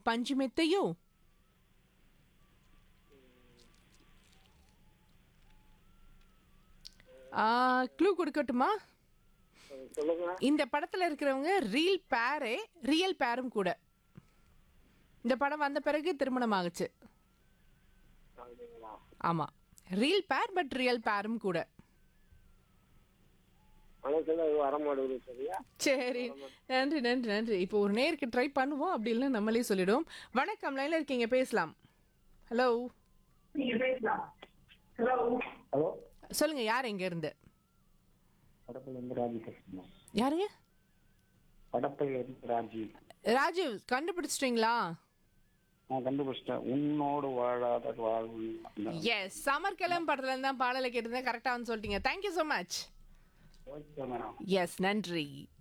பஞ்சு மெத்தையோ க்ளூ கொடுக்கட்டுமா சொல்லுங்க இந்த படத்துல இருக்கிறவங்க ரீல் பேரே ரியல் பேரும் கூட இந்த படம் வந்த பிறகு திருமணம் ஆகுச்சு அப்படிங்களா ஆமா ரீல் பேர் பட் ரியல் பேரும் கூட மனசுல அது வர மாட்டேங்குது சரியா சரி நன்றி நன்றி நன்றி இப்போ ஒரு நேருக்கு ட்ரை பண்ணுவோம் அப்படி இல்லை நம்மளே சொல்லிடுவோம் வணக்கம் லைன்ல இருக்கீங்க பேசலாம் ஹலோ ஹலோ சொல்லுங்க யார் எங்க இருந்து படப்பிலிருந்து ராஜி பேசுறேன் யாருங்க படப்பிலிருந்து ராஜி ராஜீவ் கண்டுபிடிச்சிட்டீங்களா நான் கண்டுபிடிச்சிட்டேன் உன்னோடு வாழாத வாழ்வு அந்த- எஸ் சமர்கலம் படத்துல இருந்து தான் பாடலை கேட்டிருந்தேன் கரெக்டாக வந்து சொல்லிட்டீங்க thank you so much okay madam yes நன்றி